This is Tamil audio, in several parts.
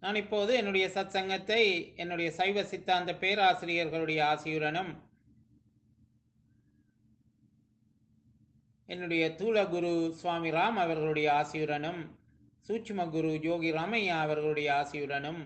நான் இப்போது என்னுடைய சத்சங்கத்தை என்னுடைய சைவ சித்தாந்த பேராசிரியர்களுடைய ஆசியுடனும் என்னுடைய தூளகுரு சுவாமி ராம் அவர்களுடைய ஆசியுடனும் சூட்சும குரு யோகி ராமையா அவர்களுடைய ஆசியுடனும்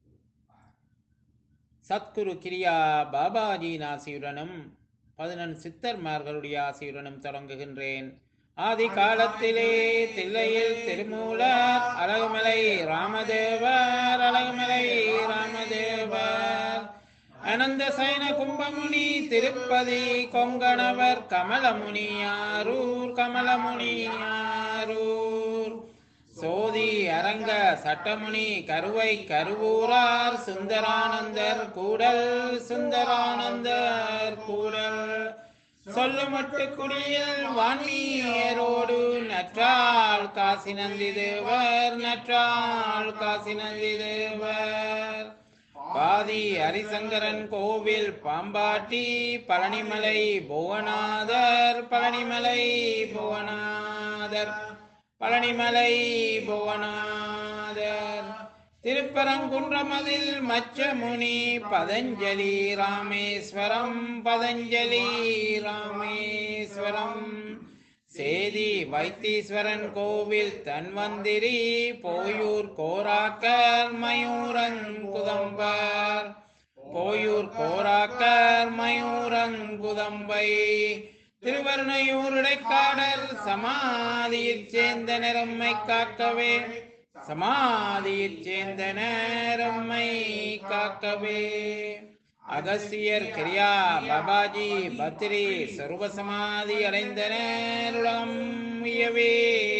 சத்குரு கிரியா பாபாஜியின் ஆசியுடனும் பதினெண் சித்தர்மார்களுடைய ஆசியுடனும் தொடங்குகின்றேன் ஆதி காலத்திலே தில்லையில் திருமூலர் அழகுமலை ராமதேவர் அழகுமலை ராமதேவர் அனந்த சைன கும்பமுனி திருப்பதி கொங்கணவர் கமலமுனி ஆரூர் கமலமுனி ஆரூர் சோதி அரங்க சட்டமுனி கருவை கருவூரார் சுந்தரானந்தர் கூடல் சுந்தரானந்தர் கூடல் சொல்லுமட்டு குடியில் வான்மீரோடு நற்றாள் காசி நந்தி தேவர் நற்றாள் காசி நந்தி தேவர் பாதி ஹரிசங்கரன் கோவில் பாம்பாட்டி பழனிமலை புவனாதர் பழனிமலை புவனாதர் பழனிமலை புவனாதர் திருப்பரங்குன்றமதில் மச்சமுனி பதஞ்சலி ராமேஸ்வரம் பதஞ்சலி ராமேஸ்வரம் சேதி வைத்தீஸ்வரன் கோவில் தன்வந்திரி போயூர் கோராக்கர் மயூரங்குதம்பர் போயூர் கோராக்கர் மயூரங்குதம்பை திருவருணையூர் இடைக்காடர் சமாதியில் சேர்ந்த நிறம்மை காக்கவே சமாதியில் சேர்ந்த நேரம்மை காக்கவே அகசியர் கிரியா பாபாஜி பத்ரி சர்வ சமாதி அடைந்த நேருளம் உயவே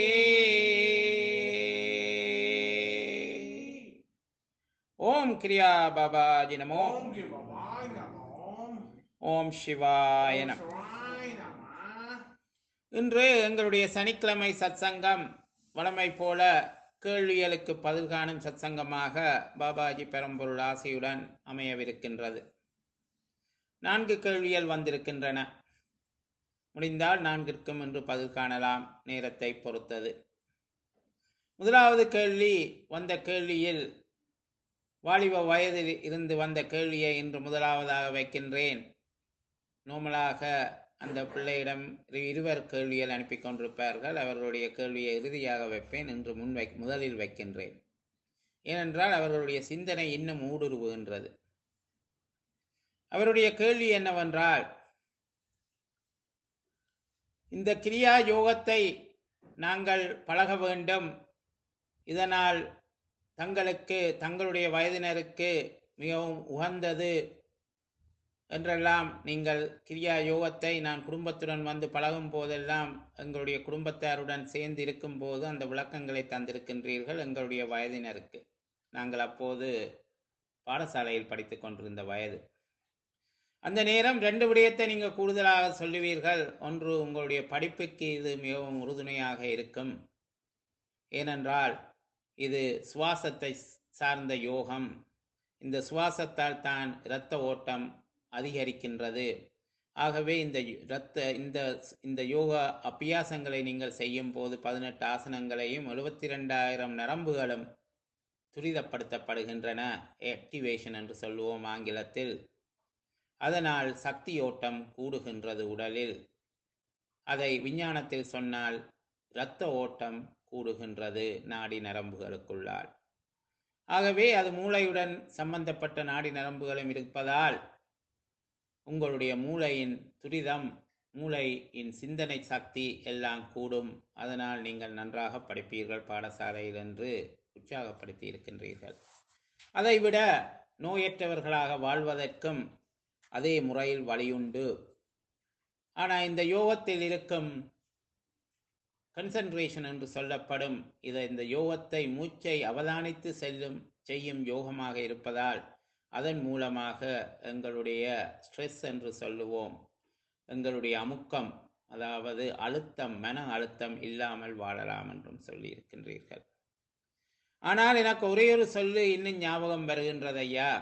ஓம் கிரியா பாபாஜி நமோ ஓம் சிவாய நமோ ஓம் சிவாய நம சிவாய நம இன்று எங்களுடைய சனிக்கிழமை சத்சங்கம் வழமை போல கேள்விகளுக்கு பதில் காணும் சத்சங்கமாக பாபாஜி பெரம்பொருள் ஆசையுடன் அமையவிருக்கின்றது நான்கு கேள்விகள் வந்திருக்கின்றன முடிந்தால் நான்கிற்கும் இன்று பதில் காணலாம் நேரத்தை பொறுத்தது முதலாவது கேள்வி வந்த கேள்வியில் வாலிப வயதில் இருந்து வந்த கேள்வியை இன்று முதலாவதாக வைக்கின்றேன் நோமலாக அந்த பிள்ளையிடம் இரு- இருவர் கேள்விகள் அனுப்பி கொண்டிருப்பார்கள் அவர்களுடைய கேள்வியை இறுதியாக வைப்பேன் இன்று முன் வை முதலில் வைக்கின்றேன் ஏனென்றால் அவர்களுடைய சிந்தனை இன்னும் ஊடுருவுகின்றது அவருடைய கேள்வி என்னவென்றால் இந்த கிரியா யோகத்தை நாங்கள் பழக வேண்டும் இதனால் தங்களுக்கு தங்களுடைய வயதினருக்கு மிகவும் உகந்தது என்றெல்லாம் நீங்கள் கிரியா யோகத்தை நான் குடும்பத்துடன் வந்து பழகும் போதெல்லாம் எங்களுடைய குடும்பத்தாருடன் சேர்ந்து இருக்கும் போது அந்த விளக்கங்களை தந்திருக்கின்றீர்கள் எங்களுடைய வயதினருக்கு நாங்கள் அப்போது பாடசாலையில் படித்துக் கொண்டிருந்த வயது அந்த நேரம் ரெண்டு விடயத்தை நீங்கள் கூடுதலாக சொல்லுவீர்கள் ஒன்று உங்களுடைய படிப்புக்கு இது மிகவும் உறுதுணையாக இருக்கும் ஏனென்றால் இது சுவாசத்தை சார்ந்த யோகம் இந்த சுவாசத்தால் தான் இரத்த ஓட்டம் அதிகரிக்கின்றது ஆகவே இந்த இரத்த இந்த இந்த யோகா அபியாசங்களை நீங்கள் செய்யும் போது பதினெட்டு ஆசனங்களையும் எழுபத்தி ரெண்டாயிரம் நரம்புகளும் துரிதப்படுத்தப்படுகின்றன ஆக்டிவேஷன் என்று சொல்லுவோம் ஆங்கிலத்தில் அதனால் சக்தி ஓட்டம் கூடுகின்றது உடலில் அதை விஞ்ஞானத்தில் சொன்னால் இரத்த ஓட்டம் கூடுகின்றது நாடி நரம்புகளுக்குள்ளால் ஆகவே அது மூளையுடன் சம்பந்தப்பட்ட நாடி நரம்புகளும் இருப்பதால் உங்களுடைய மூளையின் துரிதம் மூளையின் சிந்தனை சக்தி எல்லாம் கூடும் அதனால் நீங்கள் நன்றாக படிப்பீர்கள் பாடசாலையில் என்று உற்சாகப்படுத்தி இருக்கின்றீர்கள் அதைவிட நோயற்றவர்களாக வாழ்வதற்கும் அதே முறையில் வழியுண்டு ஆனால் இந்த யோகத்தில் இருக்கும் கன்சன்ட்ரேஷன் என்று சொல்லப்படும் இதை இந்த யோகத்தை மூச்சை அவதானித்து செல்லும் செய்யும் யோகமாக இருப்பதால் அதன் மூலமாக எங்களுடைய ஸ்ட்ரெஸ் என்று சொல்லுவோம் எங்களுடைய அமுக்கம் அதாவது அழுத்தம் மன அழுத்தம் இல்லாமல் வாழலாம் என்றும் சொல்லி இருக்கின்றீர்கள் ஆனால் எனக்கு ஒரே ஒரு சொல்லு இன்னும் ஞாபகம் வருகின்றது ஐயா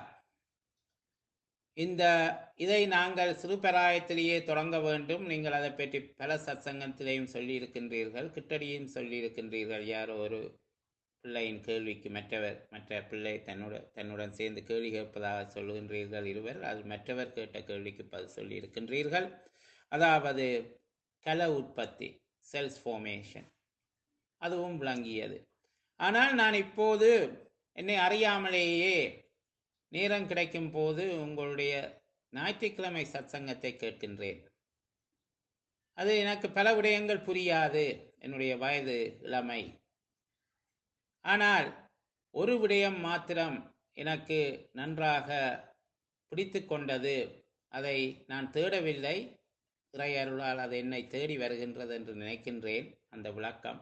இந்த இதை நாங்கள் சிறுபராயத்திலேயே தொடங்க வேண்டும் நீங்கள் அதை பற்றி பல சத்சங்கத்திலேயும் சொல்லி இருக்கின்றீர்கள் கிட்டடியும் சொல்லி இருக்கின்றீர்கள் யாரோ ஒரு பிள்ளையின் கேள்விக்கு மற்றவர் மற்ற பிள்ளை தன்னுடன் தன்னுடன் சேர்ந்து கேள்வி கேட்பதாக சொல்லுகின்றீர்கள் இருவர் அது மற்றவர் கேட்ட கேள்விக்கு பதில் சொல்லி இருக்கின்றீர்கள் அதாவது கல உற்பத்தி செல்ஸ் ஃபார்மேஷன் அதுவும் விளங்கியது ஆனால் நான் இப்போது என்னை அறியாமலேயே நேரம் கிடைக்கும் போது உங்களுடைய ஞாயிற்றுக்கிழமை சத்சங்கத்தை கேட்கின்றேன் அது எனக்கு பல விடயங்கள் புரியாது என்னுடைய வயது இளமை ஆனால் ஒரு விடயம் மாத்திரம் எனக்கு நன்றாக பிடித்து கொண்டது அதை நான் தேடவில்லை இறை அருளால் அது என்னை தேடி வருகின்றது என்று நினைக்கின்றேன் அந்த விளக்கம்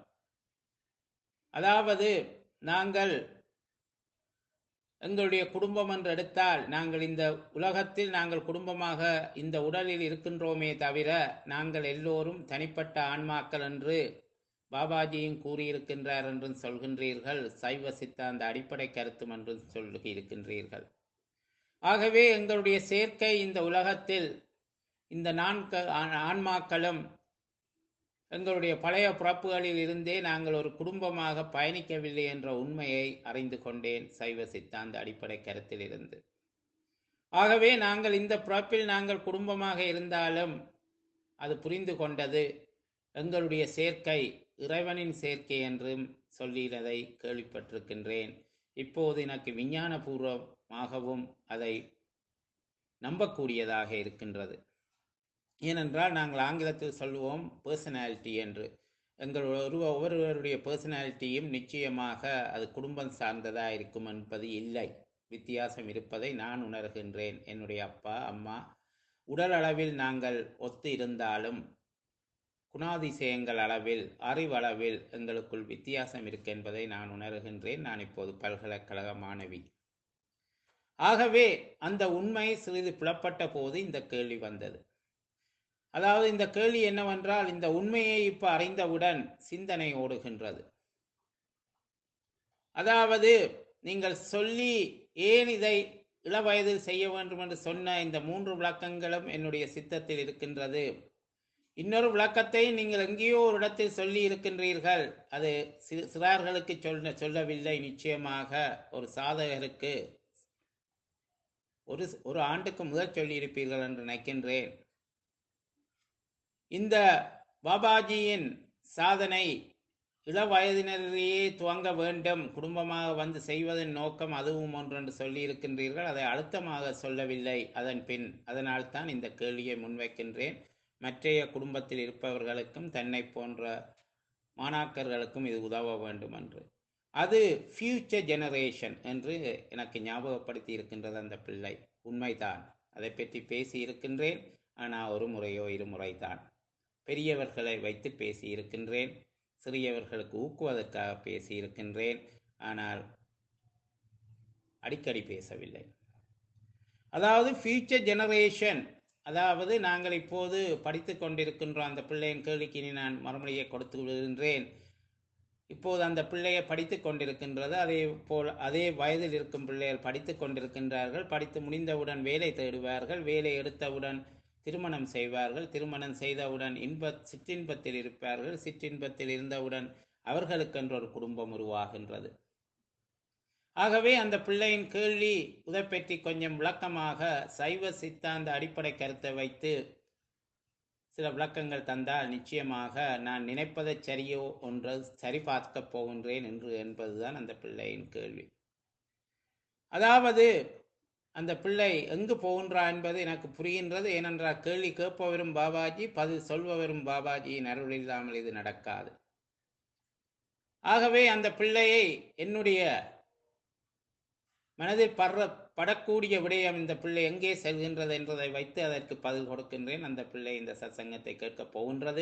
அதாவது நாங்கள் எங்களுடைய குடும்பம் என்று எடுத்தால் நாங்கள் இந்த உலகத்தில் நாங்கள் குடும்பமாக இந்த உடலில் இருக்கின்றோமே தவிர நாங்கள் எல்லோரும் தனிப்பட்ட ஆன்மாக்கள் என்று பாபாஜியும் கூறியிருக்கின்றார் என்றும் சொல்கின்றீர்கள் சைவ சித்தாந்த அடிப்படை கருத்தும் என்றும் சொல்லி இருக்கின்றீர்கள் ஆகவே எங்களுடைய சேர்க்கை இந்த உலகத்தில் இந்த நான்கு ஆ- ஆன்மாக்களும் எங்களுடைய பழைய பிறப்புகளில் இருந்தே நாங்கள் ஒரு குடும்பமாக பயணிக்கவில்லை என்ற உண்மையை அறிந்து கொண்டேன் சைவ சித்தாந்த அடிப்படை கருத்தில் இருந்து ஆகவே நாங்கள் இந்த பிறப்பில் நாங்கள் குடும்பமாக இருந்தாலும் அது புரிந்து கொண்டது எங்களுடைய சேர்க்கை இறைவனின் சேர்க்கை என்றும் சொல்லியதை கேள்விப்பட்டிருக்கின்றேன் இப்போது எனக்கு விஞ்ஞானபூர்வமாகவும் அதை நம்பக்கூடியதாக இருக்கின்றது ஏனென்றால் நாங்கள் ஆங்கிலத்தில் சொல்லுவோம் பர்சனாலிட்டி என்று எங்கள் ஒரு ஒவ்வொருவருடைய பர்சனாலிட்டியும் நிச்சயமாக அது குடும்பம் சார்ந்ததாக இருக்கும் என்பது இல்லை வித்தியாசம் இருப்பதை நான் உணர்கின்றேன் என்னுடைய அப்பா அம்மா உடல் அளவில் நாங்கள் ஒத்து இருந்தாலும் குணாதிசயங்கள் அளவில் அறிவளவில் எங்களுக்குள் வித்தியாசம் இருக்கு என்பதை நான் உணர்கின்றேன் நான் இப்போது பல்கலைக்கழக மாணவி ஆகவே அந்த உண்மை சிறிது புலப்பட்ட போது இந்த கேள்வி வந்தது அதாவது இந்த கேள்வி என்னவென்றால் இந்த உண்மையை இப்ப அறிந்தவுடன் சிந்தனை ஓடுகின்றது அதாவது நீங்கள் சொல்லி ஏன் இதை இளவயதில் செய்ய வேண்டும் என்று சொன்ன இந்த மூன்று விளக்கங்களும் என்னுடைய சித்தத்தில் இருக்கின்றது இன்னொரு விளக்கத்தை நீங்கள் எங்கேயோ ஒரு இடத்தில் சொல்லி இருக்கின்றீர்கள் அது சி- சிறார்களுக்கு சொல்ல சொல்லவில்லை நிச்சயமாக ஒரு சாதகருக்கு ஒரு ஒரு ஆண்டுக்கு முதல் சொல்லியிருப்பீர்கள் என்று நினைக்கின்றேன் இந்த பாபாஜியின் சாதனை இள வயதினரிலேயே துவங்க வேண்டும் குடும்பமாக வந்து செய்வதன் நோக்கம் அதுவும் ஒன்று என்று சொல்லி இருக்கின்றீர்கள் அதை அழுத்தமாக சொல்லவில்லை அதன் பின் அதனால் தான் இந்த கேள்வியை முன்வைக்கின்றேன் மற்றைய குடும்பத்தில் இருப்பவர்களுக்கும் தன்னை போன்ற மாணாக்கர்களுக்கும் இது உதவ வேண்டும் என்று அது ஃபியூச்சர் ஜெனரேஷன் என்று எனக்கு ஞாபகப்படுத்தி இருக்கின்றது அந்த பிள்ளை உண்மைதான் அதை பற்றி பேசி இருக்கின்றேன் ஆனால் ஒரு முறையோ இருமுறை தான் பெரியவர்களை வைத்து பேசி இருக்கின்றேன் சிறியவர்களுக்கு ஊக்குவதற்காக பேசி இருக்கின்றேன் ஆனால் அடிக்கடி பேசவில்லை அதாவது ஃபியூச்சர் ஜெனரேஷன் அதாவது நாங்கள் இப்போது படித்து கொண்டிருக்கின்றோம் அந்த பிள்ளையின் கேள்விக்கு இனி நான் மறுமொழியை கொடுத்து விடுகின்றேன் இப்போது அந்த பிள்ளையை படித்து கொண்டிருக்கின்றது அதே போல் அதே வயதில் இருக்கும் பிள்ளைகள் படித்து கொண்டிருக்கின்றார்கள் படித்து முடிந்தவுடன் வேலை தேடுவார்கள் வேலை எடுத்தவுடன் திருமணம் செய்வார்கள் திருமணம் செய்தவுடன் இன்ப சிற்றின்பத்தில் இருப்பார்கள் சிற்றின்பத்தில் இருந்தவுடன் அவர்களுக்கென்று ஒரு குடும்பம் உருவாகின்றது ஆகவே அந்த பிள்ளையின் கேள்வி இதை பற்றி கொஞ்சம் விளக்கமாக சைவ சித்தாந்த அடிப்படை கருத்தை வைத்து சில விளக்கங்கள் தந்தால் நிச்சயமாக நான் நினைப்பதை சரியோ ஒன்று சரிபார்க்கப் போகின்றேன் என்று என்பதுதான் அந்த பிள்ளையின் கேள்வி அதாவது அந்த பிள்ளை எங்கு போகின்றா என்பது எனக்கு புரிகின்றது ஏனென்றால் கேள்வி கேட்பவரும் பாபாஜி பதில் சொல்பவரும் பாபாஜியின் அருள் இல்லாமல் இது நடக்காது ஆகவே அந்த பிள்ளையை என்னுடைய மனதில் படுற படக்கூடிய விடயம் இந்த பிள்ளை எங்கே செல்கின்றது என்பதை வைத்து அதற்கு பதில் கொடுக்கின்றேன் அந்த பிள்ளை இந்த சத்சங்கத்தை கேட்கப் போகின்றது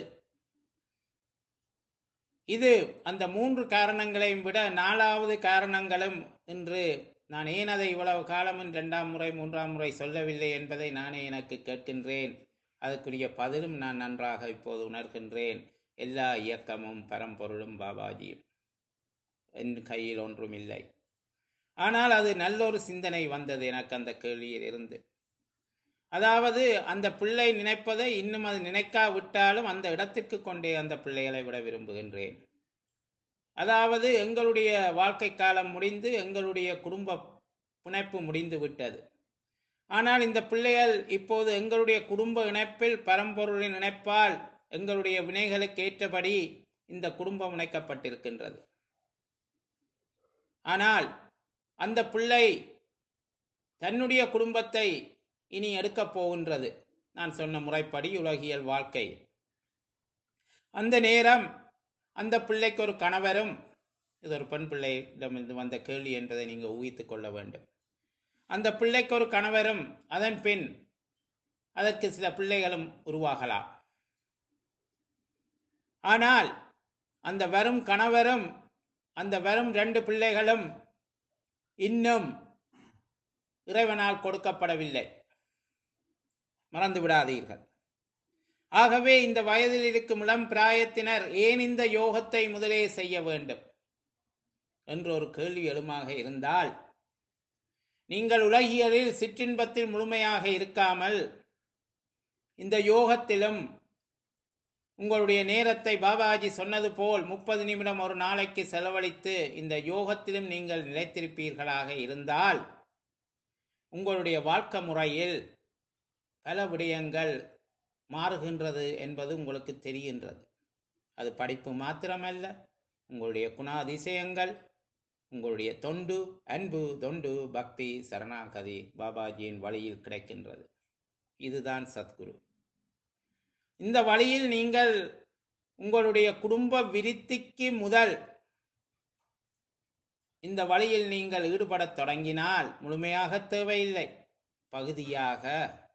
இது அந்த மூன்று காரணங்களையும் விட நாலாவது காரணங்களும் இன்று நான் ஏன் அதை இவ்வளவு காலமும் இரண்டாம் முறை மூன்றாம் முறை சொல்லவில்லை என்பதை நானே எனக்கு கேட்கின்றேன் அதற்குரிய பதிலும் நான் நன்றாக இப்போது உணர்கின்றேன் எல்லா இயக்கமும் பரம்பொருளும் பாபாஜியும் என் கையில் ஒன்றும் இல்லை ஆனால் அது நல்லொரு சிந்தனை வந்தது எனக்கு அந்த கேள்வியில் இருந்து அதாவது அந்த பிள்ளை நினைப்பதை இன்னும் அது நினைக்காவிட்டாலும் அந்த இடத்திற்கு கொண்டே அந்த பிள்ளைகளை விட விரும்புகின்றேன் அதாவது எங்களுடைய வாழ்க்கை காலம் முடிந்து எங்களுடைய குடும்ப பிணைப்பு முடிந்து விட்டது ஆனால் இந்த பிள்ளைகள் இப்போது எங்களுடைய குடும்ப இணைப்பில் பரம்பொருளின் இணைப்பால் எங்களுடைய வினைகளுக்கு ஏற்றபடி இந்த குடும்பம் இணைக்கப்பட்டிருக்கின்றது ஆனால் அந்த பிள்ளை தன்னுடைய குடும்பத்தை இனி எடுக்கப் போகின்றது நான் சொன்ன முறைப்படி உலகியல் வாழ்க்கை அந்த நேரம் அந்த பிள்ளைக்கு ஒரு கணவரும் இது ஒரு பெண் பிள்ளையிடமிருந்து வந்த கேள்வி என்பதை நீங்கள் ஊகித்துக் கொள்ள வேண்டும் அந்த பிள்ளைக்கு ஒரு கணவரும் அதன் பின் அதற்கு சில பிள்ளைகளும் உருவாகலாம் ஆனால் அந்த வரும் கணவரும் அந்த வரும் ரெண்டு பிள்ளைகளும் இன்னும் இறைவனால் கொடுக்கப்படவில்லை மறந்து விடாதீர்கள் ஆகவே இந்த வயதில் இருக்கும் இளம் பிராயத்தினர் ஏன் இந்த யோகத்தை முதலே செய்ய வேண்டும் என்று ஒரு கேள்வி எழுமாக இருந்தால் நீங்கள் உலகியலில் சிற்றின்பத்தில் முழுமையாக இருக்காமல் இந்த யோகத்திலும் உங்களுடைய நேரத்தை பாபாஜி சொன்னது போல் முப்பது நிமிடம் ஒரு நாளைக்கு செலவழித்து இந்த யோகத்திலும் நீங்கள் நிலைத்திருப்பீர்களாக இருந்தால் உங்களுடைய வாழ்க்கை முறையில் பல விடயங்கள் மாறுகின்றது என்பது உங்களுக்கு தெரிகின்றது அது படிப்பு மாத்திரமல்ல உங்களுடைய குணாதிசயங்கள் உங்களுடைய தொண்டு அன்பு தொண்டு பக்தி சரணாகதி பாபாஜியின் வழியில் கிடைக்கின்றது இதுதான் சத்குரு இந்த வழியில் நீங்கள் உங்களுடைய குடும்ப விருத்திக்கு முதல் இந்த வழியில் நீங்கள் ஈடுபடத் தொடங்கினால் முழுமையாக தேவையில்லை பகுதியாக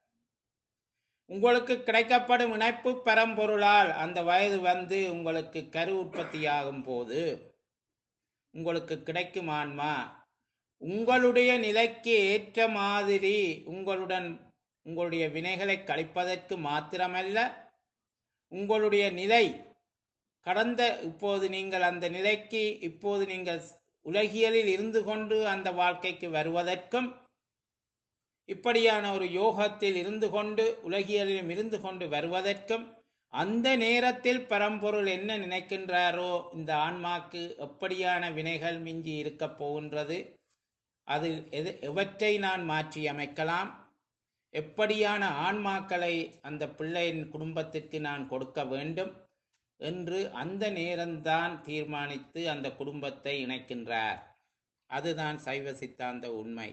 உங்களுக்கு கிடைக்கப்படும் இணைப்பு பரம்பொருளால் அந்த வயது வந்து உங்களுக்கு கரு உற்பத்தியாகும் போது உங்களுக்கு கிடைக்கும் ஆன்மா உங்களுடைய நிலைக்கு ஏற்ற மாதிரி உங்களுடன் உங்களுடைய வினைகளை கழிப்பதற்கு மாத்திரமல்ல உங்களுடைய நிலை கடந்த இப்போது நீங்கள் அந்த நிலைக்கு இப்போது நீங்கள் உலகியலில் இருந்து கொண்டு அந்த வாழ்க்கைக்கு வருவதற்கும் இப்படியான ஒரு யோகத்தில் இருந்து கொண்டு உலகியலிலும் இருந்து கொண்டு வருவதற்கும் அந்த நேரத்தில் பரம்பொருள் என்ன நினைக்கின்றாரோ இந்த ஆன்மாக்கு எப்படியான வினைகள் மிஞ்சி இருக்கப் போகின்றது அதில் எது எவற்றை நான் மாற்றி அமைக்கலாம் எப்படியான ஆன்மாக்களை அந்த பிள்ளையின் குடும்பத்திற்கு நான் கொடுக்க வேண்டும் என்று அந்த நேரம்தான் தீர்மானித்து அந்த குடும்பத்தை இணைக்கின்றார் அதுதான் சைவ சித்தாந்த உண்மை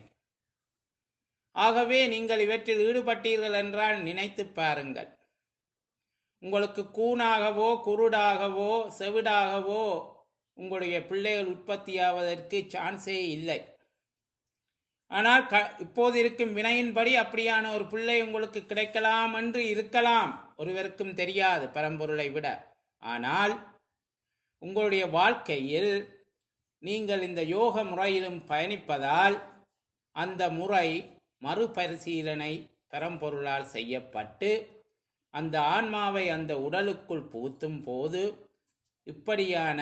ஆகவே நீங்கள் இவற்றில் ஈடுபட்டீர்கள் என்றால் நினைத்து பாருங்கள் உங்களுக்கு கூணாகவோ குருடாகவோ செவிடாகவோ உங்களுடைய பிள்ளைகள் உற்பத்தியாவதற்கு சான்ஸே இல்லை ஆனால் க இப்போது இருக்கும் வினையின்படி அப்படியான ஒரு பிள்ளை உங்களுக்கு கிடைக்கலாம் என்று இருக்கலாம் ஒருவருக்கும் தெரியாது பரம்பொருளை விட ஆனால் உங்களுடைய வாழ்க்கையில் நீங்கள் இந்த யோக முறையிலும் பயணிப்பதால் அந்த முறை மறுபரிசீலனை பரம்பொருளால் செய்யப்பட்டு அந்த ஆன்மாவை அந்த உடலுக்குள் புகுத்தும் போது இப்படியான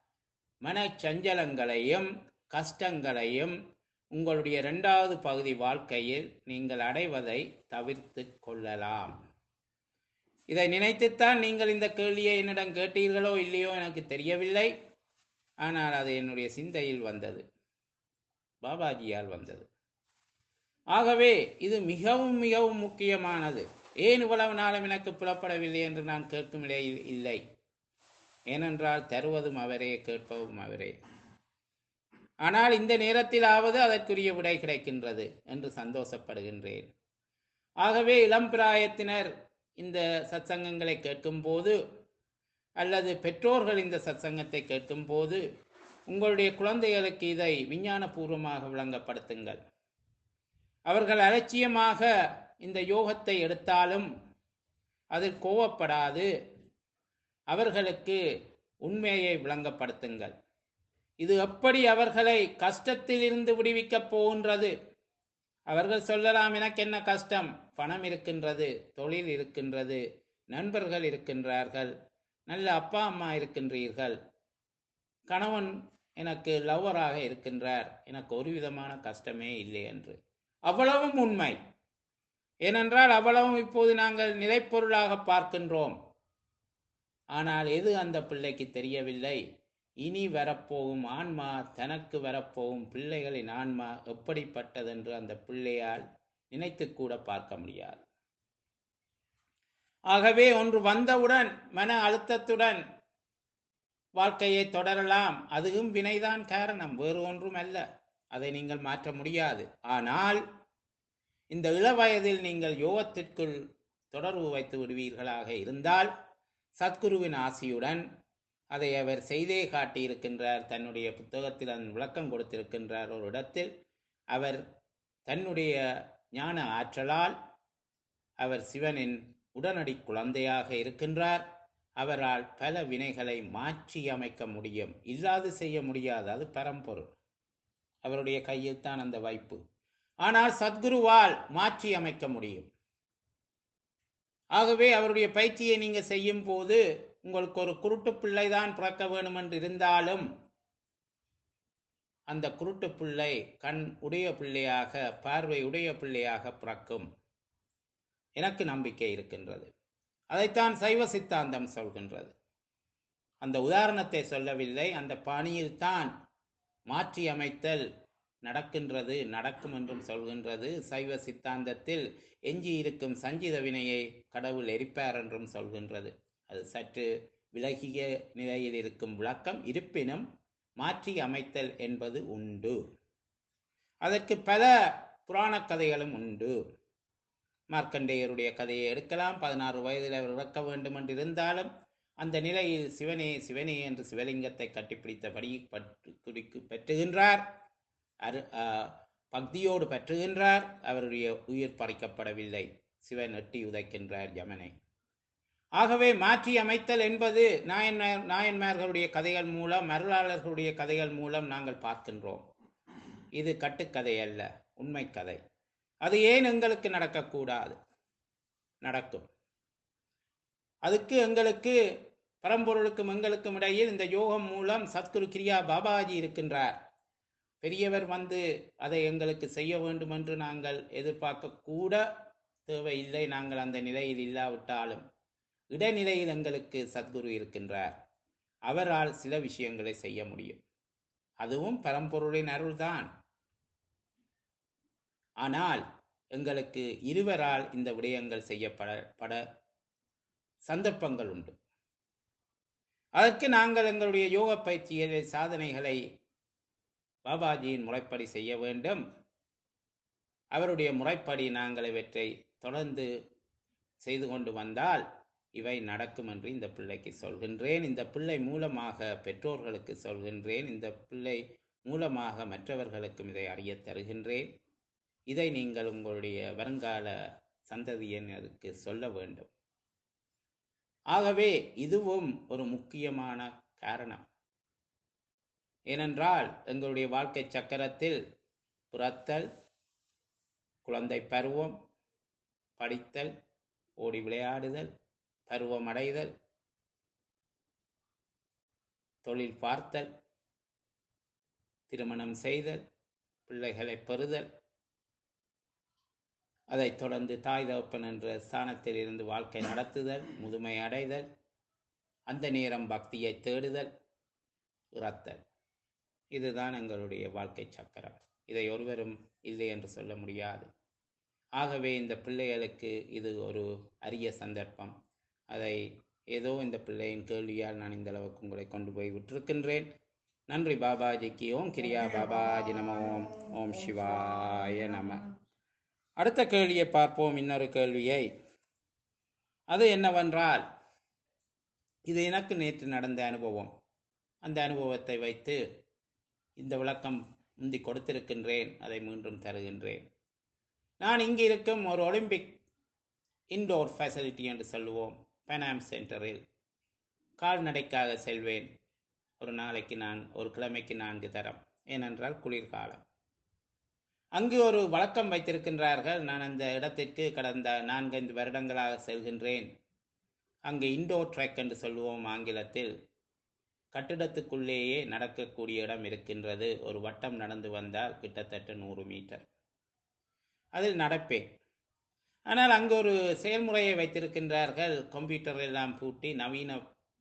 மனச்சஞ்சலங்களையும் கஷ்டங்களையும் உங்களுடைய இரண்டாவது பகுதி வாழ்க்கையில் நீங்கள் அடைவதை தவிர்த்து கொள்ளலாம் இதை நினைத்துத்தான் நீங்கள் இந்த கேள்வியை என்னிடம் கேட்டீர்களோ இல்லையோ எனக்கு தெரியவில்லை ஆனால் அது என்னுடைய சிந்தையில் வந்தது பாபாஜியால் வந்தது ஆகவே இது மிகவும் மிகவும் முக்கியமானது ஏன் இவ்வளவு நாளும் எனக்கு புலப்படவில்லை என்று நான் கேட்கும் நிலையில் இல்லை ஏனென்றால் தருவதும் அவரே கேட்பதும் அவரே ஆனால் இந்த நேரத்திலாவது அதற்குரிய விடை கிடைக்கின்றது என்று சந்தோஷப்படுகின்றேன் ஆகவே இளம் பிராயத்தினர் இந்த சத்சங்கங்களை கேட்கும்போது அல்லது பெற்றோர்கள் இந்த சத்சங்கத்தை கேட்கும்போது உங்களுடைய குழந்தைகளுக்கு இதை விஞ்ஞானபூர்வமாக விளங்கப்படுத்துங்கள் அவர்கள் அலட்சியமாக இந்த யோகத்தை எடுத்தாலும் அதில் கோவப்படாது அவர்களுக்கு உண்மையை விளங்கப்படுத்துங்கள் இது எப்படி அவர்களை கஷ்டத்தில் இருந்து விடுவிக்கப் போகின்றது அவர்கள் சொல்லலாம் எனக்கு என்ன கஷ்டம் பணம் இருக்கின்றது தொழில் இருக்கின்றது நண்பர்கள் இருக்கின்றார்கள் நல்ல அப்பா அம்மா இருக்கின்றீர்கள் கணவன் எனக்கு லவ்வராக இருக்கின்றார் எனக்கு ஒரு விதமான கஷ்டமே இல்லை என்று அவ்வளவும் உண்மை ஏனென்றால் அவ்வளவும் இப்போது நாங்கள் நிலைப்பொருளாக பார்க்கின்றோம் ஆனால் எது அந்த பிள்ளைக்கு தெரியவில்லை இனி வரப்போகும் ஆன்மா தனக்கு வரப்போகும் பிள்ளைகளின் ஆன்மா எப்படிப்பட்டதென்று அந்த பிள்ளையால் நினைத்து கூட பார்க்க முடியாது ஆகவே ஒன்று வந்தவுடன் மன அழுத்தத்துடன் வாழ்க்கையை தொடரலாம் அதுவும் வினைதான் காரணம் வேறு ஒன்றும் அல்ல அதை நீங்கள் மாற்ற முடியாது ஆனால் இந்த இளவயதில் நீங்கள் யோகத்திற்குள் தொடர்பு வைத்து விடுவீர்களாக இருந்தால் சத்குருவின் ஆசியுடன் அதை அவர் செய்தே காட்டியிருக்கின்றார் தன்னுடைய புத்தகத்தில் அதன் விளக்கம் கொடுத்திருக்கின்றார் ஒரு இடத்தில் அவர் தன்னுடைய ஞான ஆற்றலால் அவர் சிவனின் உடனடி குழந்தையாக இருக்கின்றார் அவரால் பல வினைகளை மாற்றி அமைக்க முடியும் இல்லாது செய்ய முடியாது அது பரம்பொருள் அவருடைய கையில் தான் அந்த வாய்ப்பு ஆனால் சத்குருவால் மாற்றி அமைக்க முடியும் ஆகவே அவருடைய பயிற்சியை நீங்க செய்யும் போது உங்களுக்கு ஒரு குருட்டு பிள்ளை தான் பிறக்க வேண்டும் என்று இருந்தாலும் அந்த குருட்டு பிள்ளை கண் உடைய பிள்ளையாக பார்வை உடைய பிள்ளையாக பிறக்கும் எனக்கு நம்பிக்கை இருக்கின்றது அதைத்தான் சைவ சித்தாந்தம் சொல்கின்றது அந்த உதாரணத்தை சொல்லவில்லை அந்த பாணியில் தான் மாற்றி அமைத்தல் நடக்கின்றது நடக்கும் என்றும் சொல்கின்றது சைவ சித்தாந்தத்தில் எஞ்சி இருக்கும் சஞ்சித வினையை கடவுள் எரிப்பார் என்றும் சொல்கின்றது அது சற்று விலகிய நிலையில் இருக்கும் விளக்கம் இருப்பினும் மாற்றி அமைத்தல் என்பது உண்டு அதற்கு பல புராண கதைகளும் உண்டு மார்க்கண்டேயருடைய கதையை எடுக்கலாம் பதினாறு வயதில் அவர் இறக்க வேண்டும் என்று இருந்தாலும் அந்த நிலையில் சிவனே சிவனே என்று சிவலிங்கத்தை கட்டிப்பிடித்தபடி பற்று குடிக்கு பெற்றுகின்றார் அரு பக்தியோடு பற்றுகின்றார் அவருடைய உயிர் பறிக்கப்படவில்லை சிவன் எட்டி உதைக்கின்றார் யமனை ஆகவே மாற்றி அமைத்தல் என்பது நாயன்மார் நாயன்மார்களுடைய கதைகள் மூலம் அருளாளர்களுடைய கதைகள் மூலம் நாங்கள் பார்க்கின்றோம் இது கட்டுக்கதை அல்ல உண்மை கதை அது ஏன் எங்களுக்கு நடக்கக்கூடாது நடக்கும் அதுக்கு எங்களுக்கு பரம்பொருளுக்கும் எங்களுக்கும் இடையில் இந்த யோகம் மூலம் சத்குரு கிரியா பாபாஜி இருக்கின்றார் பெரியவர் வந்து அதை எங்களுக்கு செய்ய வேண்டும் என்று நாங்கள் எதிர்பார்க்க கூட தேவையில்லை நாங்கள் அந்த நிலையில் இல்லாவிட்டாலும் இடைநிலையில் எங்களுக்கு சத்குரு இருக்கின்றார் அவரால் சில விஷயங்களை செய்ய முடியும் அதுவும் பரம்பொருளின் அருள்தான் ஆனால் எங்களுக்கு இருவரால் இந்த விடயங்கள் செய்யப்பட பட சந்தர்ப்பங்கள் உண்டு அதற்கு நாங்கள் எங்களுடைய யோக பயிற்சிகளை சாதனைகளை பாபாஜியின் முறைப்படி செய்ய வேண்டும் அவருடைய முறைப்படி நாங்கள் இவற்றை தொடர்ந்து செய்து கொண்டு வந்தால் இவை நடக்கும் என்று இந்த பிள்ளைக்கு சொல்கின்றேன் இந்த பிள்ளை மூலமாக பெற்றோர்களுக்கு சொல்கின்றேன் இந்த பிள்ளை மூலமாக மற்றவர்களுக்கும் இதை அறிய தருகின்றேன் இதை நீங்கள் உங்களுடைய வருங்கால சந்ததியினருக்கு சொல்ல வேண்டும் ஆகவே இதுவும் ஒரு முக்கியமான காரணம் ஏனென்றால் எங்களுடைய வாழ்க்கை சக்கரத்தில் புறத்தல் குழந்தை பருவம் படித்தல் ஓடி விளையாடுதல் பருவம் அடைதல் தொழில் பார்த்தல் திருமணம் செய்தல் பிள்ளைகளை பெறுதல் அதைத் தொடர்ந்து தாய் தகப்பன் என்ற ஸ்தானத்தில் இருந்து வாழ்க்கை நடத்துதல் முதுமை அடைதல் அந்த நேரம் பக்தியை தேடுதல் இறத்தல் இதுதான் எங்களுடைய வாழ்க்கை சக்கரம் இதை ஒருவரும் இல்லை என்று சொல்ல முடியாது ஆகவே இந்த பிள்ளைகளுக்கு இது ஒரு அரிய சந்தர்ப்பம் அதை ஏதோ இந்த பிள்ளையின் கேள்வியால் நான் இந்த அளவுக்கு உங்களை கொண்டு போய் விட்டிருக்கின்றேன் நன்றி பாபாஜிக்கு ஓம் கிரியா பாபாஜி நம ஓம் ஓம் சிவாய நம அடுத்த கேள்வியை பார்ப்போம் இன்னொரு கேள்வியை அது என்னவென்றால் இது எனக்கு நேற்று நடந்த அனுபவம் அந்த அனுபவத்தை வைத்து இந்த விளக்கம் முந்தி கொடுத்திருக்கின்றேன் அதை மீண்டும் தருகின்றேன் நான் இங்கு இருக்கும் ஒரு ஒலிம்பிக் இன்டோர் ஃபெசிலிட்டி என்று சொல்லுவோம் பெனாம் சென்டரில் கால்நடைக்காக செல்வேன் ஒரு நாளைக்கு நான் ஒரு கிழமைக்கு நான்கு தரம் ஏனென்றால் குளிர்காலம் அங்கு ஒரு வழக்கம் வைத்திருக்கின்றார்கள் நான் அந்த இடத்திற்கு கடந்த நான்கைந்து வருடங்களாக செல்கின்றேன் அங்கு இண்டோர் ட்ரெக் என்று சொல்லுவோம் ஆங்கிலத்தில் கட்டிடத்துக்குள்ளேயே நடக்கக்கூடிய இடம் இருக்கின்றது ஒரு வட்டம் நடந்து வந்தால் கிட்டத்தட்ட நூறு மீட்டர் அதில் நடப்பேன் ஆனால் அங்கு ஒரு செயல்முறையை வைத்திருக்கின்றார்கள் கம்ப்யூட்டர் எல்லாம் பூட்டி நவீன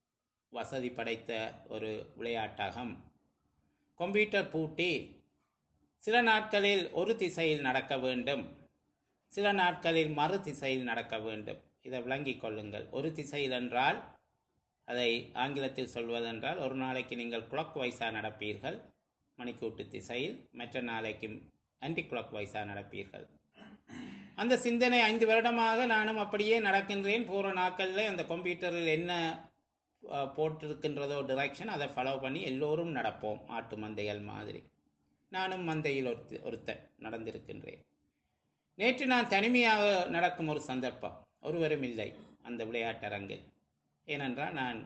வசதி படைத்த ஒரு விளையாட்டகம் கம்ப்யூட்டர் பூட்டி சில நாட்களில் ஒரு திசையில் நடக்க வேண்டும் சில நாட்களில் மறு திசையில் நடக்க வேண்டும் இதை விளங்கிக் கொள்ளுங்கள் ஒரு திசையில் என்றால் அதை ஆங்கிலத்தில் சொல்வதென்றால் ஒரு நாளைக்கு நீங்கள் கிளாக் வைஸாக நடப்பீர்கள் மணிக்கூட்டு திசையில் மற்ற நாளைக்கு ஆன்டி கிளாக் வைஸாக நடப்பீர்கள் அந்த சிந்தனை ஐந்து வருடமாக நானும் அப்படியே நடக்கின்றேன் போகிற நாட்களில் அந்த கம்ப்யூட்டரில் என்ன அஹ், போட்டிருக்கின்றதோ டிரெக்ஷன் அதை ஃபாலோ பண்ணி எல்லோரும் நடப்போம் ஆட்டு மந்தைகள் மாதிரி நானும் மந்தையில் ஒருத்த ஒருத்தன் நடந்திருக்கின்றேன் நேற்று நான் தனிமையாக நடக்கும் ஒரு சந்தர்ப்பம் ஒருவரும் இல்லை அந்த விளையாட்டரங்கில் ஏனென்றால் நான்